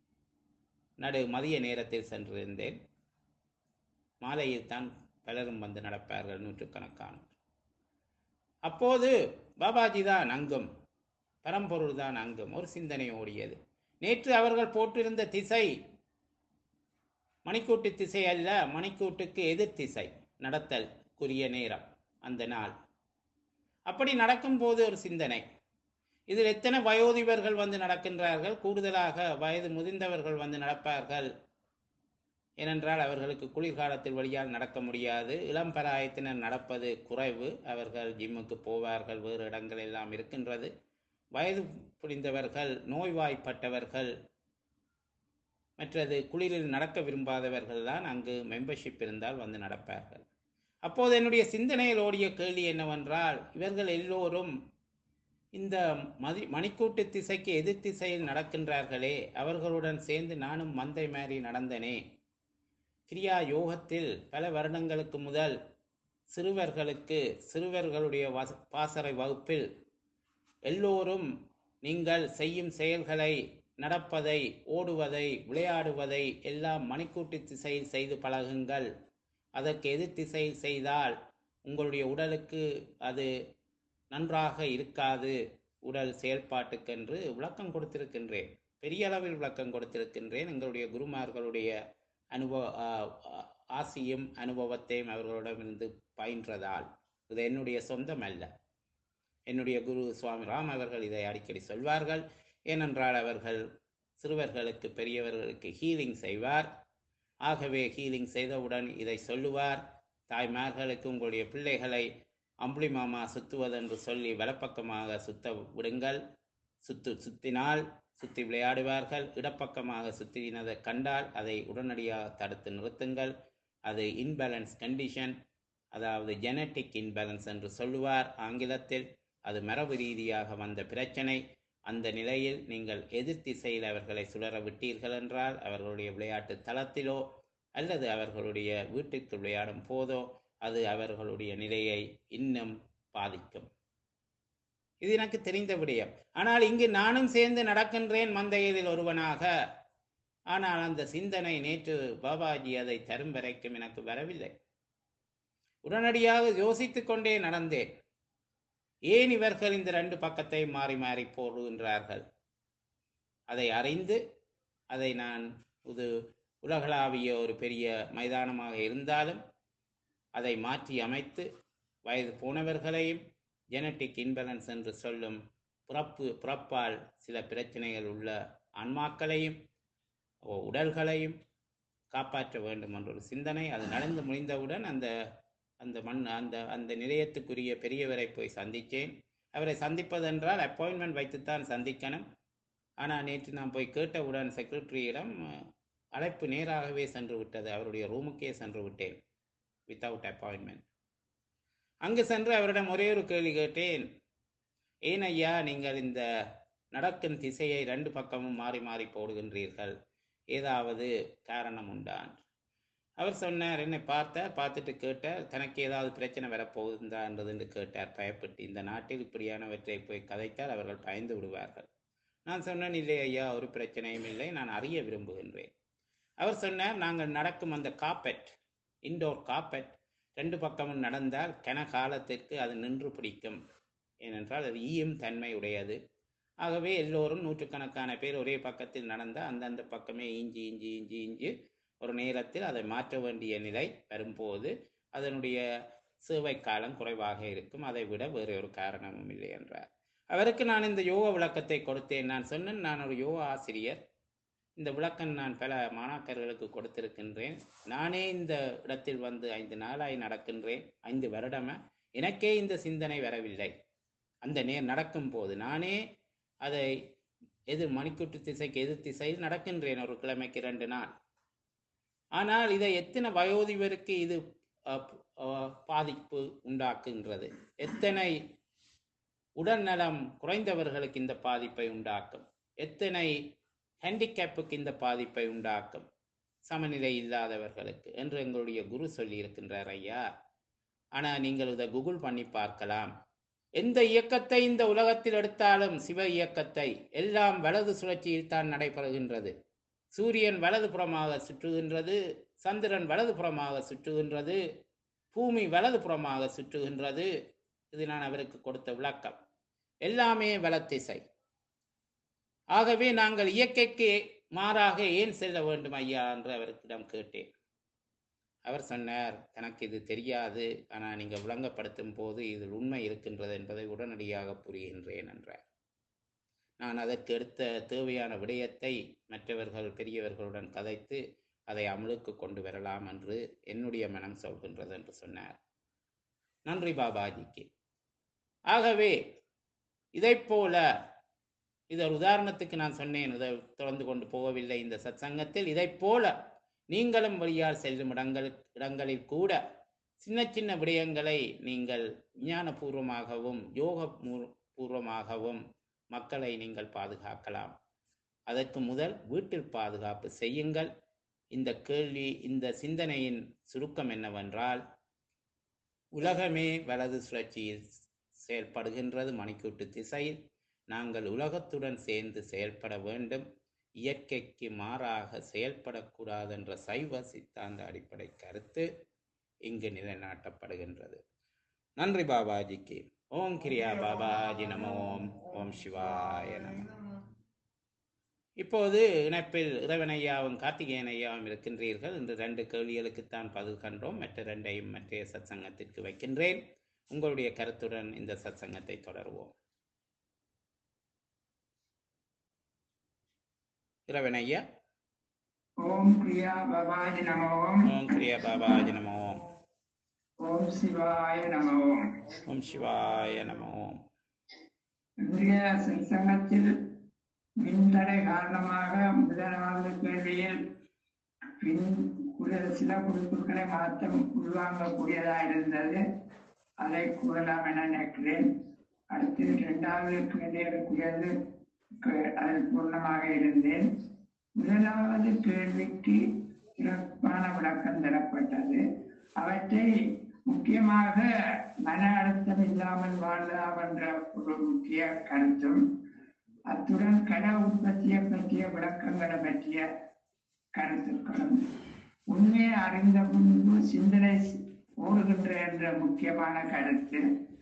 நடு மதிய நேரத்தில் சென்றிருந்தேன் மாலையில் தான் பலரும் வந்து நடப்பார்கள் நூற்றுக்கணக்கானோர் அப்போது பாபாஜி தான் அங்கும் பரம்பொருள் தான் அங்கும் ஒரு சிந்தனை ஓடியது நேற்று அவர்கள் போட்டிருந்த திசை மணிக்கூட்டு திசை அல்ல மணிக்கூட்டுக்கு எதிர் திசை நடத்தல்குரிய நேரம் அந்த நாள் அப்படி நடக்கும்போது ஒரு சிந்தனை இதில் எத்தனை வயோதிபர்கள் வந்து நடக்கின்றார்கள் கூடுதலாக வயது முதிர்ந்தவர்கள் வந்து நடப்பார்கள் ஏனென்றால் அவர்களுக்கு குளிர்காலத்தில் வழியால் நடக்க முடியாது இளம் பராயத்தினர் நடப்பது குறைவு அவர்கள் ஜிம்முக்கு போவார்கள் வேறு இடங்கள் எல்லாம் இருக்கின்றது வயது புரிந்தவர்கள் நோய்வாய்ப்பட்டவர்கள் மற்றது குளிரில் நடக்க விரும்பாதவர்கள் தான் அங்கு மெம்பர்ஷிப் இருந்தால் வந்து நடப்பார்கள் அப்போது என்னுடைய சிந்தனையில் ஓடிய கேள்வி என்னவென்றால் இவர்கள் எல்லோரும் இந்த மதி மணிக்கூட்டு திசைக்கு எதிர் திசையில் நடக்கின்றார்களே அவர்களுடன் சேர்ந்து நானும் மந்தை மாறி நடந்தனே கிரியா யோகத்தில் பல வருடங்களுக்கு முதல் சிறுவர்களுக்கு சிறுவர்களுடைய வச- பாசறை வகுப்பில் எல்லோரும் நீங்கள் செய்யும் செயல்களை நடப்பதை ஓடுவதை விளையாடுவதை எல்லாம் மணிக்கூட்டு திசையில் செய்து பழகுங்கள் அதற்கு எதிர் திசையில் செய்தால் உங்களுடைய உடலுக்கு அது நன்றாக இருக்காது உடல் செயல்பாட்டுக்கென்று விளக்கம் கொடுத்திருக்கின்றேன் பெரிய அளவில் விளக்கம் கொடுத்திருக்கின்றேன் எங்களுடைய குருமார்களுடைய அனுபவ ஆ- ஆ- ஆசியும் அனுபவத்தையும் அவர்களிடமிருந்து பயின்றதால் இது என்னுடைய சொந்தம் அல்ல என்னுடைய குரு சுவாமி ராம் அவர்கள் இதை அடிக்கடி சொல்வார்கள் ஏனென்றால் அவர்கள் சிறுவர்களுக்கு பெரியவர்களுக்கு ஹீலிங் செய்வார் ஆகவே ஹீலிங் செய்தவுடன் இதை சொல்லுவார் தாய்மார்களுக்கு உங்களுடைய பிள்ளைகளை அம்புலி மாமா சுத்துவதென்று சொல்லி வலப்பக்கமாக சுத்த விடுங்கள் சுத்து சுத்தினால் சுத்தி விளையாடுவார்கள் இடப்பக்கமாக சுத்தினதை கண்டால் அதை உடனடியாக தடுத்து நிறுத்துங்கள் அது இன்பேலன்ஸ் கண்டிஷன் அதாவது ஜெனட்டிக் இன்பேலன்ஸ் என்று சொல்லுவார் ஆங்கிலத்தில் அது மரபு ரீதியாக வந்த பிரச்சனை அந்த நிலையில் நீங்கள் எதிர் திசையில் அவர்களை சுழற விட்டீர்கள் என்றால் அவர்களுடைய விளையாட்டு தளத்திலோ அல்லது அவர்களுடைய வீட்டிற்கு விளையாடும் போதோ அது அவர்களுடைய நிலையை இன்னும் பாதிக்கும் இது எனக்கு தெரிந்த விடயம் ஆனால் இங்கு நானும் சேர்ந்து நடக்கின்றேன் மந்தையில் ஒருவனாக ஆனால் அந்த சிந்தனை நேற்று பாபாஜி அதை தரும் வரைக்கும் எனக்கு வரவில்லை உடனடியாக யோசித்துக் கொண்டே நடந்தேன் ஏன் இவர்கள் இந்த ரெண்டு பக்கத்தை மாறி மாறி போடுகின்றார்கள் அதை அறிந்து அதை நான் இது உலகளாவிய ஒரு பெரிய மைதானமாக இருந்தாலும் அதை மாற்றி அமைத்து வயது போனவர்களையும் ஜெனட்டிக் இன்பலன்ஸ் என்று சொல்லும் பிறப்பு பிறப்பால் சில பிரச்சனைகள் உள்ள ஆன்மாக்களையும் ஓ, உடல்களையும் காப்பாற்ற வேண்டும் என்ற ஒரு சிந்தனை அது நடந்து முடிந்தவுடன் அந்த அந்த மண் அந்த அந்த நிலையத்துக்குரிய பெரியவரை போய் சந்தித்தேன் அவரை சந்திப்பதென்றால் அப்பாயின்மெண்ட் வைத்துத்தான் சந்திக்கணும் ஆனால் நேற்று நான் போய் கேட்டவுடன் செக்ரட்டரியிடம் அஹ், அழைப்பு நேராகவே சென்று விட்டது அவருடைய ரூமுக்கே சென்று விட்டேன் வித்தவுட் அப்பாயின்மெண்ட் அங்கு சென்று அவரிடம் ஒரே ஒரு கேள்வி கேட்டேன் ஏன் ஐயா நீங்கள் இந்த நடக்கும் திசையை ரெண்டு பக்கமும் மாறி மாறி போடுகின்றீர்கள் ஏதாவது காரணம் உண்டான் அவர் சொன்னார் என்னை பார்த்தார் பார்த்துட்டு கேட்டார் தனக்கு ஏதாவது பிரச்சனை வரப்போகுதான்றதுன்னு கேட்டார் பயப்பட்டு இந்த நாட்டில் இப்படியானவற்றை போய் கதைத்தால் அவர்கள் பயந்து விடுவார்கள் நான் சொன்னேன் இல்லை ஐயா ஒரு பிரச்சனையும் இல்லை நான் அறிய விரும்புகின்றேன் அவர் சொன்னார் நாங்கள் நடக்கும் அந்த காப்பெட் இன்டோர் காப்பெட் ரெண்டு பக்கமும் நடந்தால் கன காலத்திற்கு அது நின்று பிடிக்கும் ஏனென்றால் அது ஈயும் தன்மை உடையது ஆகவே எல்லோரும் நூற்றுக்கணக்கான பேர் ஒரே பக்கத்தில் நடந்தால் அந்தந்த பக்கமே இஞ்சி இஞ்சி இஞ்சி இஞ்சி ஒரு நேரத்தில் அதை மாற்ற வேண்டிய நிலை வரும்போது அதனுடைய சேவை காலம் குறைவாக இருக்கும் அதை விட வேறு ஒரு காரணமும் இல்லை என்றார் அவருக்கு நான் இந்த யோக விளக்கத்தை கொடுத்தேன் நான் சொன்னேன் நான் ஒரு யோகா ஆசிரியர் இந்த விளக்கம் நான் பல மாணாக்கர்களுக்கு கொடுத்திருக்கின்றேன் நானே இந்த இடத்தில் வந்து ஐந்து நாளாய் நடக்கின்றேன் ஐந்து வருடமா எனக்கே இந்த சிந்தனை வரவில்லை அந்த நேர் நடக்கும் போது நானே அதை எதிர் மணிக்கூட்டு திசைக்கு எதிர் திசையில் நடக்கின்றேன் ஒரு கிழமைக்கு ரெண்டு நாள் ஆனால் இதை எத்தனை வயோதிபருக்கு இது அஹ், அஹ், பாதிப்பு உண்டாக்குகின்றது எத்தனை உடல்நலம் குறைந்தவர்களுக்கு இந்த பாதிப்பை உண்டாக்கும் எத்தனை ஹேண்டிகேப்புக்கு இந்த பாதிப்பை உண்டாக்கும் சமநிலை இல்லாதவர்களுக்கு என்று எங்களுடைய குரு சொல்லி இருக்கின்றார் ஐயா ஆனா நீங்கள் இதை கூகுள் பண்ணி பார்க்கலாம் எந்த இயக்கத்தை இந்த உலகத்தில் எடுத்தாலும் சிவ இயக்கத்தை எல்லாம் வலது சுழற்சியில் தான் நடைபெறுகின்றது சூரியன் வலதுபுறமாக சுற்றுகின்றது சந்திரன் வலதுபுறமாக சுற்றுகின்றது பூமி வலதுபுறமாக சுற்றுகின்றது இது நான் அவருக்கு கொடுத்த விளக்கம் எல்லாமே வலத்திசை ஆகவே நாங்கள் இயற்கைக்கு மாறாக ஏன் செல்ல வேண்டும் ஐயா என்று அவருக்கிடம் கேட்டேன் அவர் சொன்னார் எனக்கு இது தெரியாது ஆனால் நீங்கள் விளங்கப்படுத்தும் போது இதில் உண்மை இருக்கின்றது என்பதை உடனடியாக புரிகின்றேன் என்றார் நான் அதற்கு எடுத்த தேவையான விடயத்தை மற்றவர்கள் பெரியவர்களுடன் கதைத்து அதை அமலுக்கு கொண்டு வரலாம் என்று என்னுடைய மனம் சொல்கின்றது என்று சொன்னார் நன்றி பாபாஜிக்கு ஆகவே இதைப் போல இது ஒரு உதாரணத்துக்கு நான் சொன்னேன் இதை தொடர்ந்து கொண்டு போகவில்லை இந்த சத்சங்கத்தில் இதைப் போல நீங்களும் வழியால் செல்லும் இடங்கள் இடங்களில் கூட சின்ன சின்ன விடயங்களை நீங்கள் விஞ்ஞானபூர்வமாகவும் யோக மூ- பூர்வமாகவும் மக்களை நீங்கள் பாதுகாக்கலாம் அதற்கு முதல் வீட்டில் பாதுகாப்பு செய்யுங்கள் இந்த கேள்வி இந்த சிந்தனையின் சுருக்கம் என்னவென்றால் உலகமே வலது சுழற்சியில் செயல்படுகின்றது மணிக்கூட்டு திசையில் நாங்கள் உலகத்துடன் சேர்ந்து செயல்பட வேண்டும் இயற்கைக்கு மாறாக செயல்படக்கூடாது என்ற சைவ சித்தாந்த அடிப்படை கருத்து இங்கு நிலைநாட்டப்படுகின்றது நன்றி பாபாஜிக்கு ஓம் கிரியா பாபாஜி நம ஓம் ஓம் சிவாய நம இப்போது இணைப்பில் இறைவனையாவும் கார்த்திகேயன் ஐயாவும் இருக்கின்றீர்கள் இன்று ரெண்டு கேள்விகளுக்குத்தான் பதில் கண்டோம் மற்ற ரெண்டையும் மற்றைய சத்சங்கத்திற்கு வைக்கின்றேன் உங்களுடைய கருத்துடன் இந்த சத்சங்கத்தை தொடருவோம் இறைவன் ஐயா ஓம் பிரியா பவாஜி நம ஓம் ஓம் கிரியா பாபாஜி நம ஓம் ஓம் சிவாய நம ஓம் ஓம் சிவாய நம ஓம் இன்றைய சங்கத்தில் மின்தடை காரணமாக முதலாவது கேள்வியில் பின் குறி- சில குறிப்புகளை மாற்றம் உள்வாங்கக்கூடியதா இருந்தது அதை கூறலாம் என நினைக்கிறேன் அடுத்து இரண்டாவது கேள்விக்குரியது கு- அதில் பூர்ணமாக இருந்தேன் முதலாவது கேள்விக்கு சிறப்பான விளக்கம் தரப்பட்டது அவற்றை முக்கியமாக மன அழுத்தம் இல்லாமல் வாழலாம் என்ற ஒரு முக்கிய கருத்தும் அத்துடன் கல உற்பத்தியை பற்றிய விளக்கங்களை பற்றிய கருத்துக்களும் உண்மையை அறிந்த முன்பு சிந்தனை ஓடுகின்ற என்ற முக்கியமான கருத்து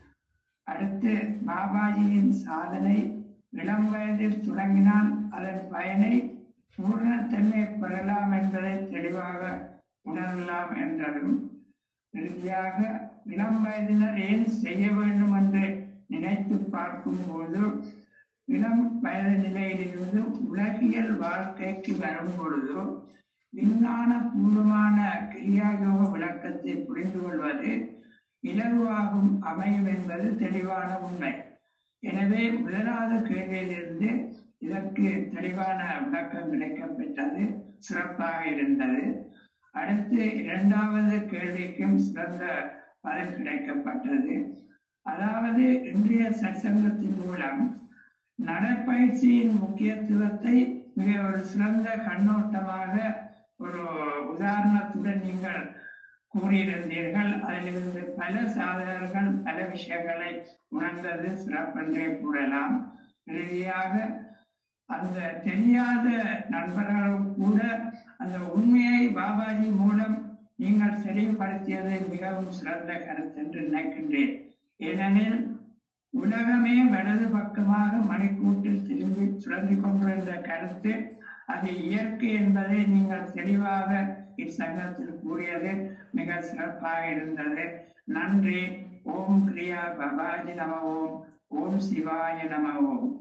அடுத்து பாபாஜியின் சாதனை இளம் வயதில் தொடங்கினால் அதன் பயனை பூர்ணத்தன்மை பெறலாம் என்பதை தெளிவாக உணரலாம் என்றதும் இறுதியாக இளம் வயதினர் ஏன் செய்ய வேண்டும் என்று நினைத்து பார்க்கும்போது இளம் வயது நிலையிலிருந்து உலகியல் வாழ்க்கைக்கு வரும் பொழுது விஞ்ஞான பூர்வமான கிரியாயோக விளக்கத்தை புரிந்து கொள்வது இலகுவாகும் அமையும் என்பது தெளிவான உண்மை எனவே முதலாவது கேள்வியிலிருந்து இதற்கு தெளிவான விளக்கம் கிடைக்கப்பெற்றது சிறப்பாக இருந்தது அடுத்து இரண்டாவது கேள்விக்கும் சிறந்த பதில் கிடைக்கப்பட்டது அதாவது இன்றைய சற்சங்கத்தின் மூலம் நடைப்பயிற்சியின் முக்கியத்துவத்தை மிக ஒரு சிறந்த கண்ணோட்டமாக ஒரு உதாரணத்துடன் நீங்கள் கூறியிருந்தீர்கள் அதிலிருந்து பல சாதகர்கள் பல விஷயங்களை உணர்ந்தது சிறப்பென்றே கூறலாம் இறுதியாக அந்த தெரியாத நண்பர்களும் கூட அந்த உண்மையை பாபாஜி மூலம் நீங்கள் தெளிவுபடுத்தியது மிகவும் சிறந்த கருத்து என்று நினைக்கின்றேன் ஏனெனில் உலகமே வலது பக்கமாக மணிக்கூட்டில் திரும்பி சுழந்து கொண்டிருந்த கருத்து அது இயற்கை என்பதை நீங்கள் தெளிவாக இச்சங்கத்தில் கூறியது மிக சிறப்பாக இருந்தது நன்றி ஓம் கிரியா பபாஜி நம ஓம் ஓம் சிவாய நம ஓம்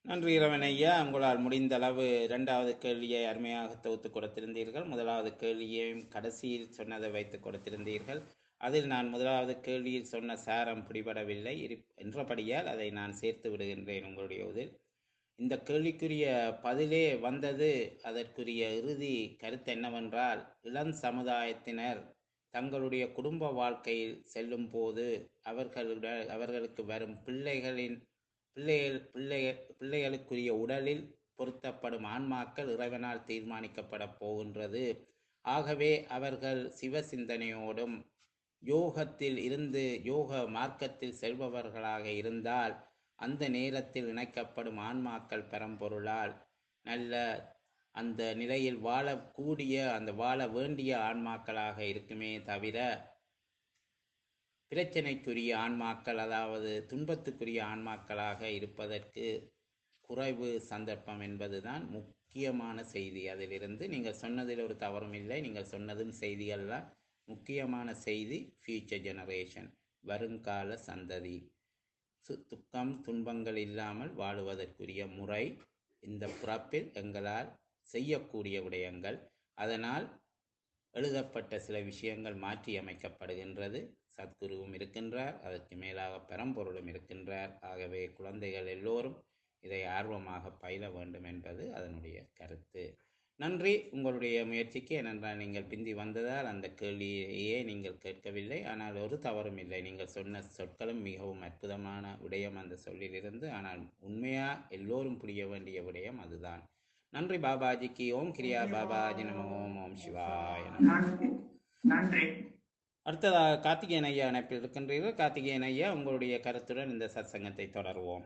நன்றி இரவன் ஐயா உங்களால் முடிந்த அளவு இரண்டாவது கேள்வியை அருமையாக தொகுத்து கொடுத்திருந்தீர்கள் முதலாவது கேள்வியையும் கடைசியில் சொன்னதை வைத்து கொடுத்திருந்தீர்கள் அதில் நான் முதலாவது கேள்வியில் சொன்ன சாரம் பிடிபடவில்லை இரு- என்றபடியால் அதை நான் சேர்த்து விடுகின்றேன் உங்களுடைய இதில் இந்த கேள்விக்குரிய பதிலே வந்தது அதற்குரிய இறுதி கருத்து என்னவென்றால் இளம் சமுதாயத்தினர் தங்களுடைய குடும்ப வாழ்க்கையில் செல்லும் போது அவர்களுடன் அவர்களுக்கு வரும் பிள்ளைகளின் பிள்ளைகள் பிள்ளைகள் பிள்ளைகளுக்குரிய உடலில் பொருத்தப்படும் ஆன்மாக்கள் இறைவனால் தீர்மானிக்கப்பட போகின்றது ஆகவே அவர்கள் சிவ சிந்தனையோடும் யோகத்தில் இருந்து யோக மார்க்கத்தில் செல்பவர்களாக இருந்தால் அந்த நேரத்தில் இணைக்கப்படும் ஆன்மாக்கள் பரம்பொருளால் நல்ல அந்த நிலையில் வாழக்கூடிய அந்த வாழ வேண்டிய ஆன்மாக்களாக இருக்குமே தவிர பிரச்சனைக்குரிய ஆன்மாக்கள் அதாவது துன்பத்துக்குரிய ஆன்மாக்களாக இருப்பதற்கு குறைவு சந்தர்ப்பம் என்பதுதான் முக்கியமான செய்தி அதிலிருந்து நீங்கள் சொன்னதில் ஒரு தவறும் இல்லை நீங்கள் சொன்னதும் செய்திகள்லாம் முக்கியமான செய்தி ஃபியூச்சர் ஜெனரேஷன் வருங்கால சந்ததி சு- துக்கம் துன்பங்கள் இல்லாமல் வாழுவதற்குரிய முறை இந்த பிறப்பில் எங்களால் செய்யக்கூடிய விடயங்கள் அதனால் எழுதப்பட்ட சில விஷயங்கள் மாற்றி அமைக்கப்படுகின்றது சத்குருவும் இருக்கின்றார் அதற்கு மேலாக பரம்பொருளும் இருக்கின்றார் ஆகவே குழந்தைகள் எல்லோரும் இதை ஆர்வமாக பயில வேண்டும் என்பது அதனுடைய கருத்து நன்றி உங்களுடைய முயற்சிக்கு ஏனென்றால் நீங்கள் பிந்தி வந்ததால் அந்த கேள்வியையே நீங்கள் கேட்கவில்லை ஆனால் ஒரு தவறும் இல்லை நீங்கள் சொன்ன சொற்களும் மிகவும் அற்புதமான விடயம் அந்த சொல்லிலிருந்து ஆனால் உண்மையா எல்லோரும் புரிய வேண்டிய விடயம் அதுதான் நன்றி பாபாஜிக்கு ஓம் கிரியா பாபாஜி நம ஓம் ஓம் சிவாய நம நன்றி நன்றி அடுத்ததாக கார்த்திகேயன் ஐயா இணைப்பில் இருக்கின்றீர்கள் கார்த்திகேயன் ஐயா உங்களுடைய கருத்துடன் இந்த சத்சங்கத்தை தொடருவோம்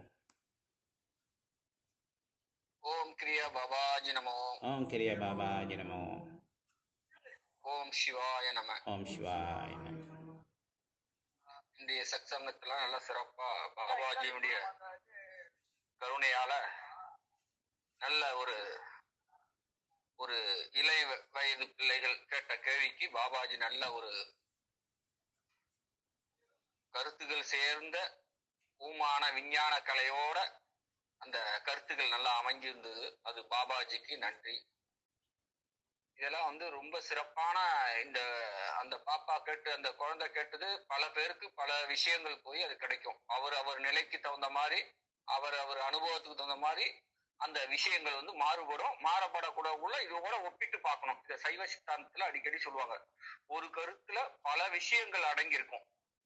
ஓம் கிரியா பாபாஜி நமோ ஓம் கிரியா பாபாஜி நம ஓம். ஓம் சிவாய நம ஓம் சிவாய நம இன்றைய சத்சங்கத்துல நல்ல சிறப்பா பாபாஜியுடைய கருணையால நல்ல ஒரு ஒரு இளைய வ- வயது பிள்ளைகள் கேட்ட கேள்விக்கு பாபாஜி நல்ல ஒரு கருத்துகள் சேர்ந்த பூமான விஞ்ஞான கலையோட அந்த கருத்துக்கள் நல்லா அமைஞ்சிருந்தது அது பாபாஜிக்கு நன்றி இதெல்லாம் வந்து ரொம்ப சிறப்பான இந்த அந்த பாப்பா கேட்டு அந்த குழந்தை கேட்டது பல பேருக்கு பல விஷயங்கள் போய் அது கிடைக்கும் அவர் அவர் நிலைக்கு தகுந்த மாதிரி அவர் அவர் அனுபவத்துக்கு தகுந்த மாதிரி அந்த விஷயங்கள் வந்து மாறுபடும் மாறப்படக்கூடாதுல இது கூட ஒப்பிட்டு பார்க்கணும் இந்த சைவ சித்தாந்தத்துல அடிக்கடி சொல்லுவாங்க ஒரு கருத்துல பல விஷயங்கள் அடங்கியிருக்கும்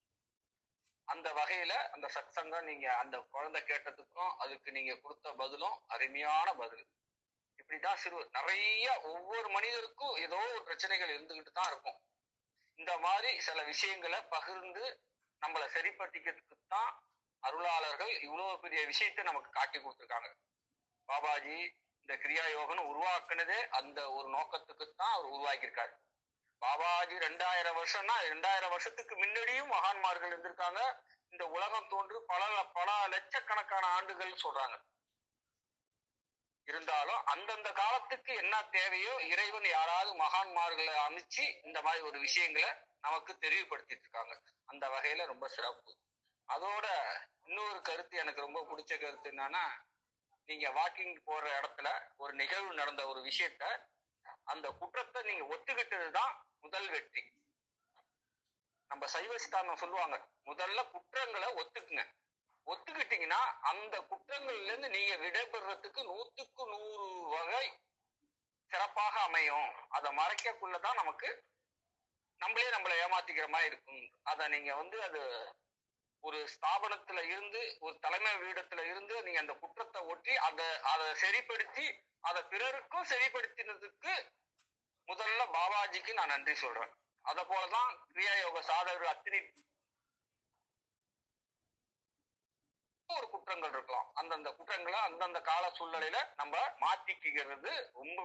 அந்த வகையில அந்த சத்சங்கம் நீங்க அந்த குழந்தை கேட்டதுக்கும் அதுக்கு நீங்க கொடுத்த பதிலும் அருமையான பதில் இப்படிதான் சிறு நிறைய ஒவ்வொரு மனிதருக்கும் ஏதோ ஒரு பிரச்சனைகள் இருந்துகிட்டு தான் இருக்கும் இந்த மாதிரி சில விஷயங்களை பகிர்ந்து நம்மளை சரிப்படுத்திக்கிறதுக்கு தான் அருளாளர்கள் இவ்வளவு பெரிய விஷயத்தை நமக்கு காட்டி கொடுத்துருக்காங்க பாபாஜி இந்த கிரியா யோகன் உருவாக்குனதே அந்த ஒரு நோக்கத்துக்கு தான் அவர் உருவாக்கியிருக்காரு பாபாஜி ரெண்டாயிரம் வருஷம்னா ரெண்டாயிரம் வருஷத்துக்கு முன்னாடியும் மகான்மார்கள் இருந்திருக்காங்க இந்த உலகம் தோன்று பல பல லட்சக்கணக்கான ஆண்டுகள் சொல்றாங்க இருந்தாலும் அந்தந்த காலத்துக்கு என்ன தேவையோ இறைவன் யாராவது மகான்மார்களை அமைச்சு இந்த மாதிரி ஒரு விஷயங்களை நமக்கு தெளிவுபடுத்திட்டு இருக்காங்க அந்த வகையில ரொம்ப சிறப்பு அதோட இன்னொரு கருத்து எனக்கு ரொம்ப பிடிச்ச கருத்து என்னன்னா நீங்க வாக்கிங் போற இடத்துல ஒரு நிகழ்வு நடந்த ஒரு விஷயத்த அந்த குற்றத்தை நீங்க ஒத்துக்கிட்டது தான் முதல் வெற்றி நம்ம சைவ சித்தாந்தம் சொல்லுவாங்க முதல்ல குற்றங்களை ஒத்துக்குங்க ஒத்துக்கிட்டீங்கன்னா அந்த குற்றங்கள்ல இருந்து நீங்க விடைபெறதுக்கு நூத்துக்கு நூறு வகை சிறப்பாக அமையும் அதை மறைக்கக்குள்ளதான் நமக்கு நம்மளே நம்மளை ஏமாத்திக்கிற மாதிரி இருக்கும் அத நீங்க வந்து அது ஒரு ஸ்தாபனத்துல இருந்து ஒரு தலைமை வீடத்துல இருந்து நீங்க அந்த குற்றத்தை ஒட்டி அதை அதை சரிப்படுத்தி அதை பிறருக்கும் சரிப்படுத்தினதுக்கு முதல்ல பாபாஜிக்கு நான் நன்றி சொல்றேன் அத போலதான் கிரியா யோக சாதகர் அத்தினி ஒரு குற்றங்கள் இருக்கலாம் அந்தந்த குற்றங்களை அந்தந்த கால சூழ்நிலையில நம்ம மாத்திக்கிறது ரொம்ப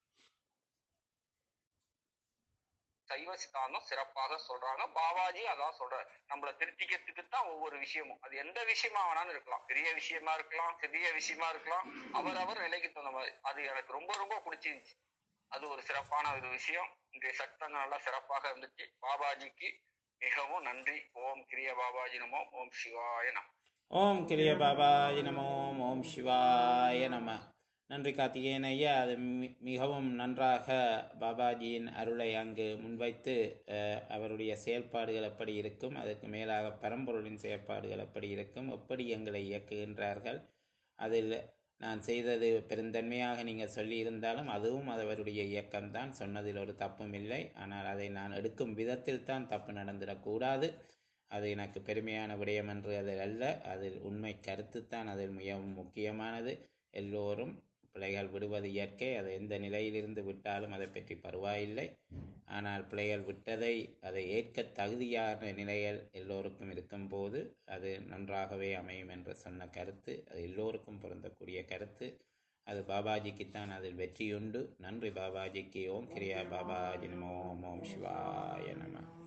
சைவ சித்தாந்தம் சிறப்பாக சொல்றாங்க பாபாஜி அதான் சொல்றாரு நம்மள திருத்திக்கிறதுக்கு தான் ஒவ்வொரு விஷயமும் அது எந்த விஷயமா வேணாலும் இருக்கலாம் பெரிய விஷயமா இருக்கலாம் சிறிய விஷயமா இருக்கலாம் அவரவர் நிலைக்கு தகுந்த மாதிரி அது எனக்கு ரொம்ப ரொம்ப பிடிச்சிருந்துச்சு அது ஒரு சிறப்பான ஒரு விஷயம் இன்றைய சட்டங்கள் நல்லா சிறப்பாக இருந்துச்சு பாபாஜிக்கு மிகவும் நன்றி ஓம் கிரிய பாபாஜி நமோ ஓம் சிவாய நமோ ஓம் கிரிய பாபாஜி நமோ ஓம் சிவாய நம நன்றி கார்த்திகேயன் ஐயா அது மி- மிகவும் நன்றாக பாபாஜியின் அருளை அங்கு முன்வைத்து அஹ், அவருடைய செயல்பாடுகள் எப்படி இருக்கும் அதற்கு மேலாக பரம்பொருளின் செயல்பாடுகள் எப்படி இருக்கும் எப்படி எங்களை இயக்குகின்றார்கள் அதில் நான் செய்தது பெருந்தன்மையாக நீங்கள் சொல்லியிருந்தாலும் அதுவும் அவருடைய இயக்கம்தான் சொன்னதில் ஒரு தப்பும் இல்லை ஆனால் அதை நான் எடுக்கும் விதத்தில் தான் தப்பு நடந்திடக்கூடாது அது எனக்கு பெருமையான விடயம் என்று அதில் அல்ல அதில் உண்மை கருத்துத்தான் அதில் மிகவும் முக்கியமானது எல்லோரும் பிள்ளைகள் விடுவது இயற்கை அதை எந்த நிலையிலிருந்து விட்டாலும் அதை பற்றி பரவாயில்லை ஆனால் பிள்ளைகள் விட்டதை அதை ஏற்க தகுதியான நிலையில் எல்லோருக்கும் இருக்கும்போது அது நன்றாகவே அமையும் என்று சொன்ன கருத்து அது எல்லோருக்கும் பொருந்தக்கூடிய கருத்து அது பாபாஜிக்குத்தான் அதில் வெற்றியுண்டு நன்றி பாபாஜிக்கு ஓம் கிரியா பாபாஜி நமோ ஓம் ஓம் சிவாய நம